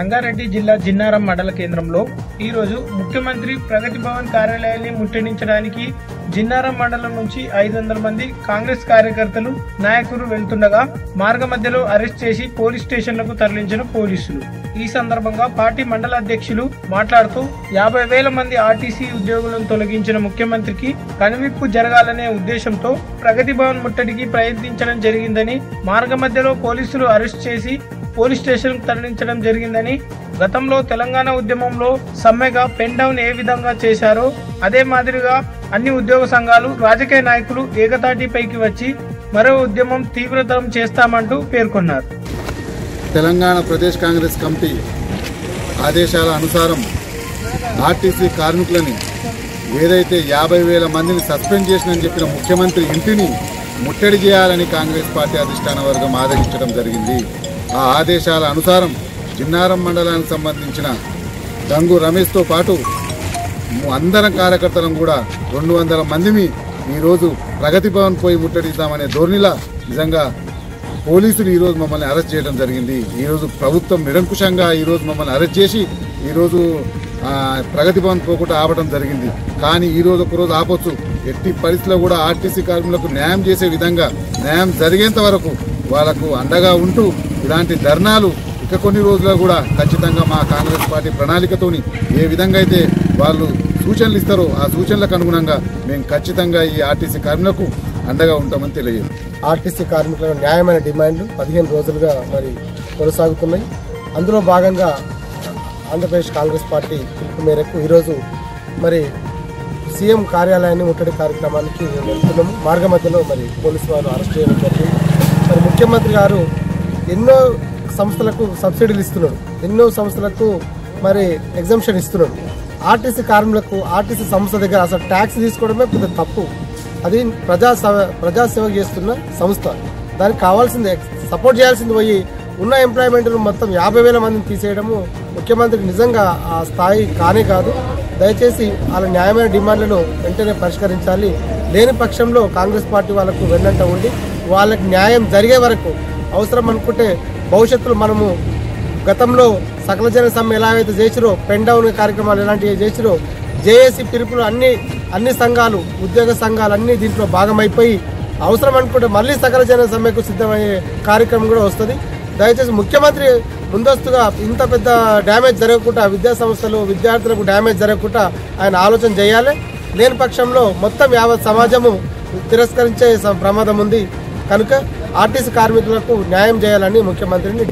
సంగారెడ్డి జిల్లా జిన్నారం మండల కేంద్రంలో ఈ రోజు ముఖ్యమంత్రి ప్రగతి భవన్ కార్యాలయాన్ని ముట్టడించడానికి జిన్నారం మండలం నుంచి ఐదు వందల మంది కాంగ్రెస్ కార్యకర్తలు నాయకులు వెళ్తుండగా మార్గ మధ్యలో అరెస్ట్ చేసి పోలీస్ స్టేషన్లకు తరలించిన పోలీసులు ఈ సందర్భంగా పార్టీ మండల అధ్యక్షులు మాట్లాడుతూ యాభై వేల మంది ఆర్టీసీ ఉద్యోగులను తొలగించిన ముఖ్యమంత్రికి కనువిప్పు జరగాలనే ఉద్దేశంతో ప్రగతి భవన్ ముట్టడికి ప్రయత్నించడం జరిగిందని మార్గ మధ్యలో పోలీసులు అరెస్ట్ చేసి పోలీస్ స్టేషన్ తరలించడం జరిగిందని గతంలో తెలంగాణ ఉద్యమంలో సమ్మెగా పెన్ డౌన్ ఏ విధంగా చేశారో అదే మాదిరిగా అన్ని ఉద్యోగ సంఘాలు రాజకీయ నాయకులు ఏకతాటిపైకి వచ్చి మరో ఉద్యమం తీవ్రతరం చేస్తామంటూ పేర్కొన్నారు తెలంగాణ ప్రదేశ్ కాంగ్రెస్ కమిటీ ఆదేశాల అనుసారం ఆర్టీసీ కార్మికులని ఏదైతే యాభై వేల మందిని సస్పెండ్ చేసినని చెప్పిన ముఖ్యమంత్రి ఇంటిని ముట్టడి చేయాలని కాంగ్రెస్ పార్టీ అధిష్టాన వర్గం ఆదేశించడం జరిగింది ఆ ఆదేశాల అనుసారం జిన్నారం మండలానికి సంబంధించిన గంగు రమేష్తో పాటు అందరం కార్యకర్తలం కూడా రెండు వందల మందిని ఈరోజు ప్రగతి భవన్ పోయి ముట్టడిద్దామనే ధోరణిలా నిజంగా పోలీసులు ఈరోజు మమ్మల్ని అరెస్ట్ చేయడం జరిగింది ఈరోజు ప్రభుత్వం నిరంకుశంగా ఈరోజు మమ్మల్ని అరెస్ట్ చేసి ఈరోజు ఆ, ప్రగతి భవన్ పోకుండా ఆపడం జరిగింది కానీ ఈ రోజు ఒక రోజు ఆపొచ్చు ఎట్టి పరిస్థితుల్లో కూడా ఆర్టీసీ కార్మికులకు న్యాయం చేసే విధంగా న్యాయం జరిగేంత వరకు వాళ్లకు అండగా ఉంటూ ఇలాంటి ధర్నాలు ఇక కొన్ని రోజుల్లో కూడా ఖచ్చితంగా మా కాంగ్రెస్ పార్టీ ప్రణాళికతోని ఏ విధంగా అయితే వాళ్ళు సూచనలు ఇస్తారో ఆ సూచనలకు అనుగుణంగా మేము ఖచ్చితంగా ఈ ఆర్టీసీ కార్మికులకు అండగా ఉంటామని తెలియదు ఆర్టీసీ కార్మికుల న్యాయమైన డిమాండ్లు పదిహేను రోజులుగా మరి కొనసాగుతున్నాయి అందులో భాగంగా ఆంధ్రప్రదేశ్ కాంగ్రెస్ పార్టీ పిలుపు మేరకు ఈరోజు మరి సీఎం కార్యాలయాన్ని ముట్టడి కార్యక్రమానికి మేము వెళ్తున్నాము మార్గ మధ్యలో మరి పోలీసు వారు అరెస్ట్ చేయడం జరిగింది మరి ముఖ్యమంత్రి గారు ఎన్నో సంస్థలకు సబ్సిడీలు ఇస్తున్నాడు ఎన్నో సంస్థలకు మరి ఎగ్జామ్షన్ ఇస్తున్నాడు ఆర్టీసీ కార్మికులకు ఆర్టీసీ సంస్థ దగ్గర అసలు ట్యాక్స్ తీసుకోవడమే పెద్ద తప్పు అది ప్రజా సవ- ప్రజాసేవ చేస్తున్న సంస్థ దానికి కావాల్సింది సపోర్ట్ చేయాల్సింది పోయి ఉన్న ఎంప్లాయ్మెంట్ మొత్తం యాభై వేల మందిని తీసేయడము ముఖ్యమంత్రికి నిజంగా ఆ స్థాయి కానే కాదు దయచేసి వాళ్ళ న్యాయమైన డిమాండ్లను వెంటనే పరిష్కరించాలి లేని పక్షంలో కాంగ్రెస్ పార్టీ వాళ్ళకు వెన్నంట ఉండి వాళ్ళకి న్యాయం జరిగే వరకు అవసరం అనుకుంటే భవిష్యత్తులో మనము గతంలో సకల జన సమ్మె ఎలాగైతే చేసిరో పెన్ డౌన్ కార్యక్రమాలు ఎలాంటివి చేసిరో జేఏసీ పిలుపులు అన్ని అన్ని సంఘాలు ఉద్యోగ సంఘాలు అన్ని దీంట్లో భాగమైపోయి అవసరం అనుకుంటే మళ్ళీ సకల జన సమ్మెకు సిద్ధమయ్యే కార్యక్రమం కూడా వస్తుంది దయచేసి ముఖ్యమంత్రి ముందస్తుగా ఇంత పెద్ద డ్యామేజ్ జరగకుండా విద్యా సంస్థలు విద్యార్థులకు డ్యామేజ్ జరగకుండా ఆయన ఆలోచన చేయాలి లేని పక్షంలో మొత్తం యావత్ సమాజము తిరస్కరించే స- ప్రమాదం ఉంది కనుక ఆర్టీసీ కార్మికులకు న్యాయం చేయాలని ముఖ్యమంత్రిని